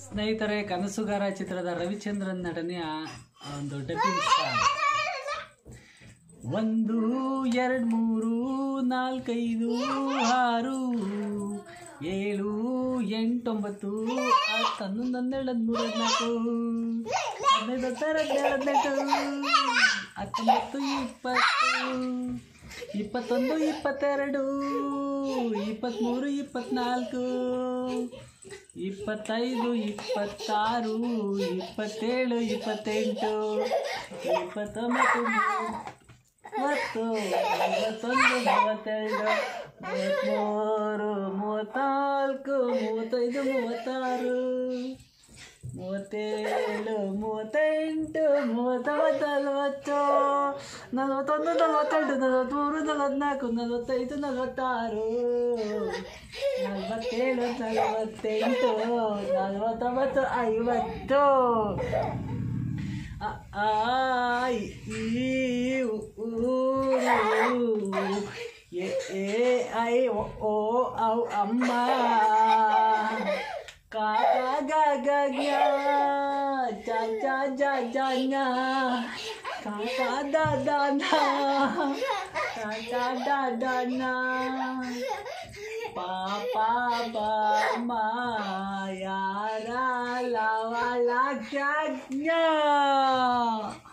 ಸ್ನೇಹಿತರೆ ಕನಸುಗಾರ ಚಿತ್ರದ ರವಿಚಂದ್ರನ್ ನಟನೆಯ ಒಂದು ಡಬ್ಬಿಂಗ್ ಸಾಂಗ್ ಒಂದು ಎರಡು ಮೂರು ನಾಲ್ಕೈದು ಆರು ಏಳು ಎಂಟೊಂಬತ್ತು ಹತ್ತು ಹನ್ನೊಂದು ಹನ್ನೆರಡು ಹದಿಮೂರು ಹದಿನಾಲ್ಕು ಹದಿನೈದು ಹತ್ತಾರು ಹದಿನೇಳು ಹದಿನೆಂಟು ಹತ್ತೊಂಬತ್ತು ಇಪ್ಪತ್ತು ಇಪ್ಪತ್ತೊಂದು ಇಪ್ಪತ್ತೆರಡು ಇಪ್ಪತ್ತ್ಮೂರು ಇಪ್ಪತ್ತ್ನಾಲ್ಕು ಇಪ್ಪತ್ತೈದು ಇಪ್ಪತ್ತಾರು ಇಪ್ಪತ್ತೇಳು ಇಪ್ಪತ್ತೆಂಟು ಇಪ್ಪತ್ತೊಂಬತ್ತು ಮೂವತ್ತು ಮೂವತ್ತೊಂದು ಮೂವತ್ತೆರಡು ಮೂವತ್ತ್ಮೂರು ಮೂವತ್ತ್ನಾಲ್ಕು ಮೂವತ್ತೈದು ಮೂವತ್ತಾರು ಮೂವತ್ತೇಳು ಮೂವತ್ತೆಂಟು ಮೂವತ್ತೊಂಬತ್ತು ನಲವತ್ತು ನಲವತ್ತೊಂದು ನಲವತ್ತೆರಡು ನಲವತ್ತ್ಮೂರು ನಲವತ್ತ್ನಾಲ್ಕು ನಲವತ್ತೈದು ನಲವತ್ತಾರು ನಲವತ್ತೇಳು ನಲವತ್ತೆಂಟು ನಲವತ್ತೊಂಬತ್ತು ಐವತ್ತು ಅ, ಆ, ಇ, ಈ, ಉ, ಊ, ಎ, ಏ, ಐ, ಒ, ಓ, ಔ, ಅಮ್ಮ ಕಾಕ ಗ ಗ ಜ್ಞ ಚ ಚ ಜ ಜ ಜ್ಞ ಕಾಕ ದ ದ ನ ಕಾಕ ಡ ಡ ನ ಪಾಪ ಬ ಮ ಯಾರ ಲವ ಲ ಜ್ಞ